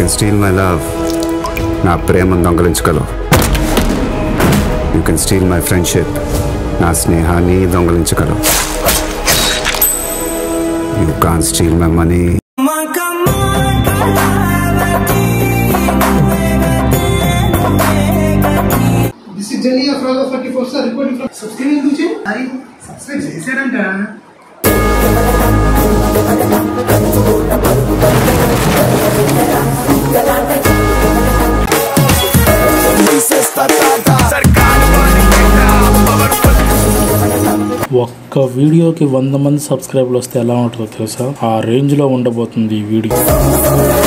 can steal my love నా ప్రేమను దొంగలించగలవు you can steal my friendship నా స్నేహాన్ని దొంగలించగలవు you can steal my money This is Jenny of Raga 44 sir reporting from subscribe ఎందుకు చేయి అది సబ్స్క్రైబ్ చేశాడంట ఒక్క వీడియోకి వంద మంది సబ్స్క్రైబర్లు వస్తే ఎలా ఉంటుందో తెలుసా ఆ రేంజ్ లో ఉండబోతుంది ఈ వీడియో